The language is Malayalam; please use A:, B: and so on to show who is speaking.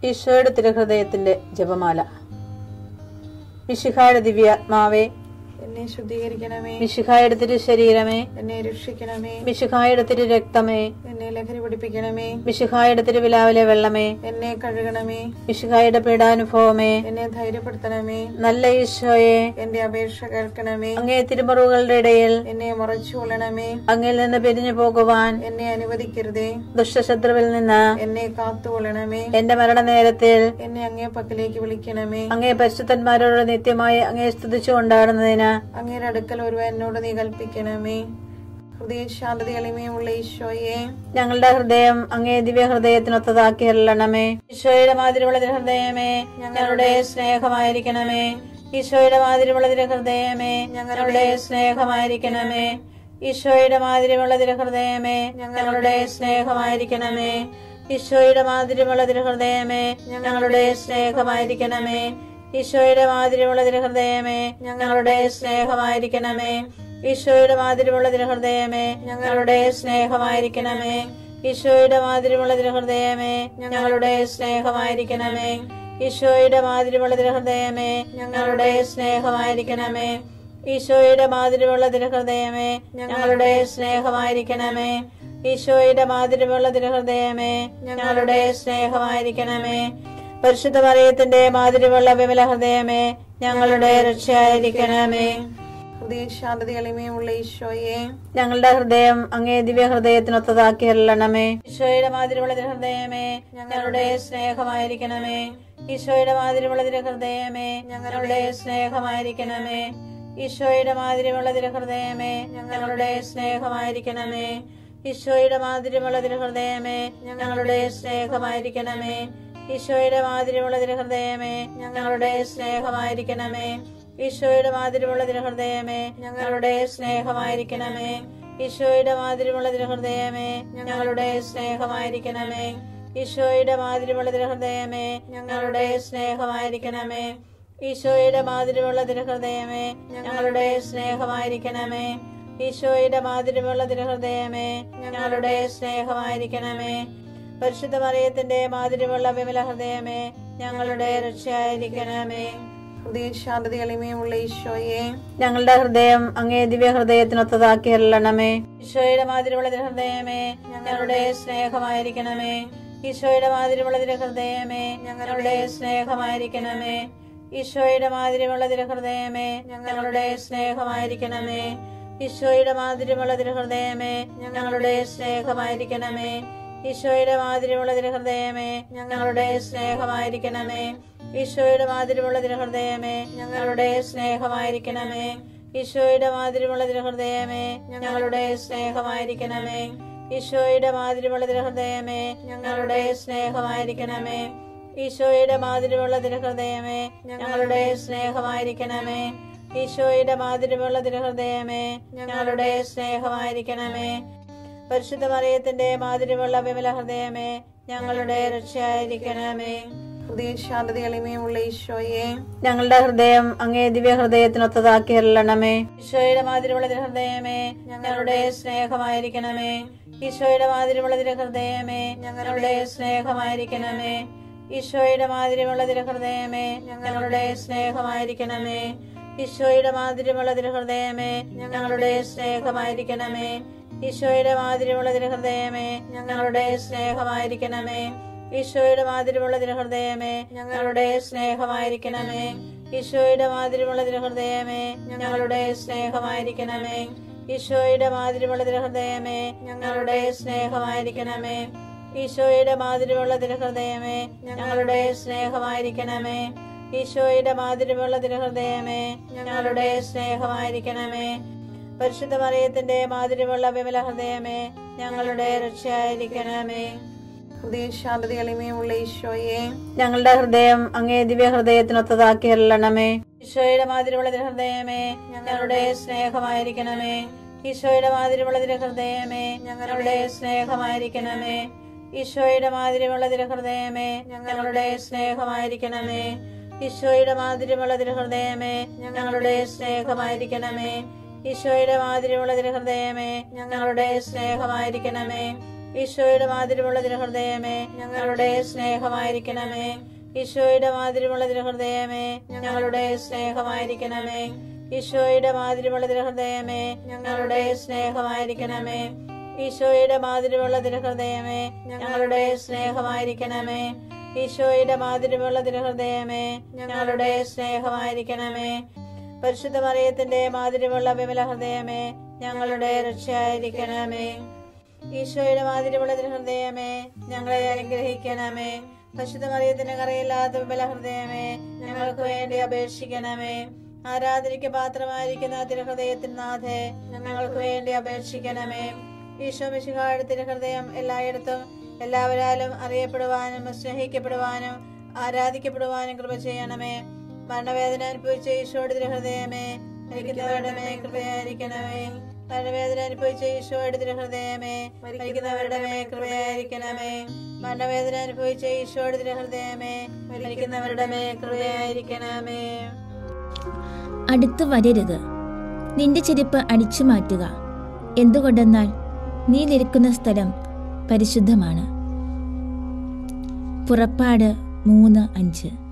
A: ഈശോയുടെ തിരുഹൃദയത്തിന്റെ ജപമാല മിശിഹായുടെ ദിവ്യാത്മാവേ
B: എന്നെ ശുദ്ധീകരിക്കണമേ
A: മിശിഹായുടെ തിരു ശരീരമേ
B: എന്നെ രക്ഷിക്കണമേ
A: മിശിഹായുടെ തിരു രക്തമേ
B: എന്നെ ലഹരി പിടിപ്പിക്കണമേ
A: മിശിഹായുടെ തിരുവിലാവിലെ വെള്ളമേ
B: എന്നെ കഴുകണമേ
A: മിശിഹായുടെ പീഡാനുഭവമേ
B: എന്നെ ധൈര്യപ്പെടുത്തണമേ
A: നല്ല ഈശോയെ
B: എന്റെ അപേക്ഷ കേൾക്കണമേ
A: അങ്ങേ തിരുമറുകളുടെ ഇടയിൽ
B: എന്നെ മറച്ചു കൊള്ളണമേ
A: അങ്ങിൽ നിന്ന് പിരിഞ്ഞു പോകുവാൻ
B: എന്നെ അനുവദിക്കരുതേ
A: ദുഷ്ടശത്രുവിൽ നിന്ന്
B: എന്നെ കാത്തുകൊള്ളണമേ
A: എന്റെ മരണനേരത്തിൽ
B: എന്നെ അങ്ങേ പക്കലേക്ക് വിളിക്കണമേ
A: അങ്ങേ പരിശുദ്ധന്മാരോട് നിത്യമായി അങ്ങേ സ്തുതിച്ചു കൊണ്ടാടുന്നതിന്
B: അങ്ങയുടെ അടുക്കൽ ഒരുവൻ എന്നോട് നീ കൽപ്പിക്കണമേ ഹൃദയ ശാന്തത എളിമയുമുള്ള ഈശോയെ
A: ഞങ്ങളുടെ ഹൃദയം അങ്ങേ ദിവ്യ ഹൃദയത്തിനൊത്തതാക്കി അല്ലണമേ ഈശോയുടെ മാതിരിയുള്ള തിരു ഹൃദയമേ ഞങ്ങളുടെ സ്നേഹമായിരിക്കണമേ ഈശോയുടെ മാതിരിയുള്ള തിരു ഹൃദയമേ ഞങ്ങളുടെ സ്നേഹമായിരിക്കണമേ ഈശോയുടെ മാതിരിയുള്ള തിരു ഹൃദയമേ ഞങ്ങളുടെ സ്നേഹമായിരിക്കണമേ ഈശോയുടെ മാതിരിയുള്ള തിരു ഹൃദയമേ ഞങ്ങളുടെ സ്നേഹമായിരിക്കണമേ ഈശോയുടെ മാതിരിയുള്ള തിരു ഹൃദയമേ ഞങ്ങളുടെ സ്നേഹമായിരിക്കണമേ ഈശോയുടെ മാതിരിയുള്ള തിരു ഹൃദയമേ ഞങ്ങളുടെ സ്നേഹമായിരിക്കണമേ ഈശോയുടെ മാതിരിയുള്ള തിരു ഹൃദയമേ ഞങ്ങളുടെ സ്നേഹമായിരിക്കണമേ ഈശോയുടെ മാതിരിയുള്ള തിരു ഹൃദയമേ ഞങ്ങളുടെ സ്നേഹമായിരിക്കണമേ ഈശോയുടെ മാതിരിയുള്ള തിരു ഹൃദയമേ ഞങ്ങളുടെ സ്നേഹമായിരിക്കണമേ ഈശോയുടെ മാതിരിയുള്ള തിരു ഹൃദയമേ ഞങ്ങളുടെ സ്നേഹമായിരിക്കണമേ പരിശുദ്ധ മറിയത്തിന്റെ മാതിരിയുള്ള വിമല ഹൃദയമേ ഞങ്ങളുടെ രക്ഷയായിരിക്കണമേ
B: ഹൃദയ ശാന്തത എളിമയുമുള്ള ഈശോയെ
A: ഞങ്ങളുടെ ഹൃദയം അങ്ങേ ദിവ്യ ഹൃദയത്തിനൊത്തതാക്കി അല്ലണമേ ഈശോയുടെ മാതിരിയുള്ള തിരു ഹൃദയമേ ഞങ്ങളുടെ സ്നേഹമായിരിക്കണമേ ഈശോയുടെ മാതിരിയുള്ള തിരു ഹൃദയമേ ഞങ്ങളുടെ സ്നേഹമായിരിക്കണമേ ഈശോയുടെ മാതിരിയുള്ള തിരു ഹൃദയമേ ഞങ്ങളുടെ സ്നേഹമായിരിക്കണമേ ഈശോയുടെ മാതിരിയുള്ള തിരു ഹൃദയമേ ഞങ്ങളുടെ സ്നേഹമായിരിക്കണമേ ഈശോയുടെ മാതിരിയുള്ള തിരു ഹൃദയമേ ഞങ്ങളുടെ സ്നേഹമായിരിക്കണമേ ഈശോയുടെ മാതിരിയുള്ള തിരു ഹൃദയമേ ഞങ്ങളുടെ സ്നേഹമായിരിക്കണമേ ഈശോയുടെ മാതിരിയുള്ള തിരു ഹൃദയമേ ഞങ്ങളുടെ സ്നേഹമായിരിക്കണമേ ഈശോയുടെ മാതിരിയുള്ള തിരു ഹൃദയമേ ഞങ്ങളുടെ സ്നേഹമായിരിക്കണമേ ഈശോയുടെ മാതിരിയുള്ള തിരു ഹൃദയമേ ഞങ്ങളുടെ സ്നേഹമായിരിക്കണമേ ഈശോയുടെ മാതിരിയുള്ള തിരു ഹൃദയമേ ഞങ്ങളുടെ സ്നേഹമായിരിക്കണമേ പരിശുദ്ധ മറിയത്തിന്റെ മാതിരിയുള്ള വിമല ഹൃദയമേ ഞങ്ങളുടെ രക്ഷയായിരിക്കണമേ
B: ഹൃദയ ശാന്തത എളിമയുമുള്ള ഈശോയെ
A: ഞങ്ങളുടെ ഹൃദയം അങ്ങേ ദിവ്യ ഹൃദയത്തിനൊത്തതാക്കി അല്ലണമേ ഈശോയുടെ മാതിരിയുള്ള തിരു ഹൃദയമേ ഞങ്ങളുടെ സ്നേഹമായിരിക്കണമേ ഈശോയുടെ മാതിരിയുള്ള തിരു ഹൃദയമേ ഞങ്ങളുടെ സ്നേഹമായിരിക്കണമേ ഈശോയുടെ മാതിരിയുള്ള തിരു ഹൃദയമേ ഞങ്ങളുടെ സ്നേഹമായിരിക്കണമേ ഈശോയുടെ മാതിരിയുള്ള തിരു ഹൃദയമേ ഞങ്ങളുടെ സ്നേഹമായിരിക്കണമേ ഈശോയുടെ മാതിരിയുള്ള തിരു ഹൃദയമേ ഞങ്ങളുടെ സ്നേഹമായിരിക്കണമേ ഈശോയുടെ മാതിരിയുള്ള തിരു ഹൃദയമേ ഞങ്ങളുടെ സ്നേഹമായിരിക്കണമേ ഈശോയുടെ മാതിരിയുള്ള തിരു ഹൃദയമേ ഞങ്ങളുടെ സ്നേഹമായിരിക്കണമേ ഈശോയുടെ മാതിരിയുള്ള തിരു ഹൃദയമേ ഞങ്ങളുടെ സ്നേഹമായിരിക്കണമേ ഈശോയുടെ മാതിരിയുള്ള തിരു ഹൃദയമേ ഞങ്ങളുടെ സ്നേഹമായിരിക്കണമേ ഈശോയുടെ മാതിരിയുള്ള തിരു ഹൃദയമേ ഞങ്ങളുടെ സ്നേഹമായിരിക്കണമേ പരിശുദ്ധ മറിയത്തിന്റെ മാതിരിയുള്ള വിമല ഹൃദയമേ ഞങ്ങളുടെ രക്ഷയായിരിക്കണമേ
B: ഹൃദയ ശാന്തത എളിമയുമുള്ള ഈശോയെ
A: ഞങ്ങളുടെ ഹൃദയം അങ്ങേ ദിവ്യ ഹൃദയത്തിനൊത്തതാക്കി അല്ലണമേ ഈശോയുടെ മാതിരിയുള്ള തിരു ഹൃദയമേ ഞങ്ങളുടെ സ്നേഹമായിരിക്കണമേ ഈശോയുടെ മാതിരിയുള്ള തിരു ഹൃദയമേ ഞങ്ങളുടെ സ്നേഹമായിരിക്കണമേ ഈശോയുടെ മാതിരിയുള്ള തിരു ഹൃദയമേ ഞങ്ങളുടെ സ്നേഹമായിരിക്കണമേ ഈശോയുടെ മാതിരിയുള്ള തിരു ഹൃദയമേ ഞങ്ങളുടെ സ്നേഹമായിരിക്കണമേ ഈശോയുടെ മാതിരിയുള്ള തിരു ഹൃദയമേ ഞങ്ങളുടെ സ്നേഹമായിരിക്കണമേ ഈശോയുടെ മാതിരിയുള്ള തിരു ഹൃദയമേ ഞങ്ങളുടെ സ്നേഹമായിരിക്കണമേ ഈശോയുടെ മാതിരിയുള്ള തിരു ഹൃദയമേ ഞങ്ങളുടെ സ്നേഹമായിരിക്കണമേ ഈശോയുടെ മാതിരിയുള്ള തിരു ഹൃദയമേ ഞങ്ങളുടെ സ്നേഹമായിരിക്കണമേ ഈശോയുടെ മാതിരിയുള്ള തിരു ഹൃദയമേ ഞങ്ങളുടെ സ്നേഹമായിരിക്കണമേ ഈശോയുടെ മാതിരിയുള്ള തിരു ഹൃദയമേ ഞങ്ങളുടെ സ്നേഹമായിരിക്കണമേ പരിശുദ്ധ മറിയത്തിന്റെ മാതിരിയുള്ള വിമല ഹൃദയമേ ഞങ്ങളുടെ രക്ഷയായിരിക്കണമേ
B: ഹൃദയ ശാന്തത എളിമയുമുള്ള ഈശോയെ
A: ഞങ്ങളുടെ ഹൃദയം അങ്ങേ ദിവ്യ ഹൃദയത്തിനൊത്തതാക്കി അല്ലണമേ ഈശോയുടെ മാതിരിയുള്ള തിരു ഹൃദയമേ ഞങ്ങളുടെ സ്നേഹമായിരിക്കണമേ ഈശോയുടെ മാതിരിയുള്ള തിരു ഹൃദയമേ ഞങ്ങളുടെ സ്നേഹമായിരിക്കണമേ ഈശോയുടെ മാതിരിയുള്ള തിരു ഹൃദയമേ ഞങ്ങളുടെ സ്നേഹമായിരിക്കണമേ ഈശോയുടെ മാതിരിയുള്ള തിരു ഹൃദയമേ ഞങ്ങളുടെ സ്നേഹമായിരിക്കണമേ ഈശോയുടെ മാതിരിയുള്ള തിരു ഹൃദയമേ ഞങ്ങളുടെ സ്നേഹമായിരിക്കണമേ ഈശോയുടെ മാതിരിമുള്ള തിരുഹൃദയമേ ഞങ്ങളുടെ സ്നേഹമായിരിക്കണമേ ഈശോയുടെ മാതിരിമുള്ള തിരുഹൃദയമേ ഞങ്ങളുടെ സ്നേഹമായിരിക്കണമേ ഈശോയുടെ മാതിരിമുള്ള തിരുഹൃദയമേ ഞങ്ങളുടെ സ്നേഹമായിരിക്കണമേ ഈശോയുടെ മാതിരിമുള്ള തിരുഹൃദയമേ ഞങ്ങളുടെ സ്നേഹമായിരിക്കണമേ ഈശോയുടെ മാതിരിമുള്ള തിരുഹൃദയമേ ഞങ്ങളുടെ സ്നേഹമായിരിക്കണമേ പരിശുദ്ധ മറിയത്തിന്റെ മാതിരിമുള്ള വിമല ഹൃദയമേ ഞങ്ങളുടെ രക്ഷയായിരിക്കണമേ ഈശോയുടെ മാതിരിമുള്ള തിരുഹൃദയമേ ഞങ്ങളെ അനുഗ്രഹിക്കണമേ പരിശുദ്ധ മറിയത്തിന്റെ കറയില്ലാത്ത വിമല ഹൃദയമേ ഞങ്ങൾക്ക് വേണ്ടി അപേക്ഷിക്കണമേ ആരാധനയ്ക്ക് പാത്രമായിരിക്കുന്ന തിരുഹൃദയത്തിൻ നാഥേ ഞങ്ങൾക്ക് വേണ്ടി അപേക്ഷിക്കണമേ ഈശോ മിശിഹായുടെ തിരുഹൃദയം എല്ലായിടത്തും എല്ലാവരാലും അറിയപ്പെടുവാനും സ്നേഹിക്കപ്പെടുവാനും ആരാധിക്കപ്പെടുവാനും കൃപ ചെയ്യണമേ മരണവേദന അനുഭവിച്ച ഈശോയുടെ തിരുഹൃദയമേ മരിക്കുന്നവരുടെ മേൽ കൃപയായിരിക്കണമേ മരണവേദന അനുഭവിച്ച ഈശോയുടെ തിരുഹൃദയമേ മരിക്കുന്നവരുടെ മേൽ കൃപയായിരിക്കണമേ മരണവേദന അനുഭവിച്ച ഈശോയുടെ തിരുഹൃദയമേ മരിക്കുന്നവരുടെ മേൽ കൃപയായിരിക്കണമേ
C: അടുത്തു വരരുത് നിന്റെ ചെരുപ്പ് അടിച്ചു മാറ്റുക എന്തുകൊണ്ടെന്നാൽ നീ നിൽക്കുന്ന സ്ഥലം പരിശുദ്ധമാണ് പുറപ്പാട് മൂന്ന് അഞ്ച്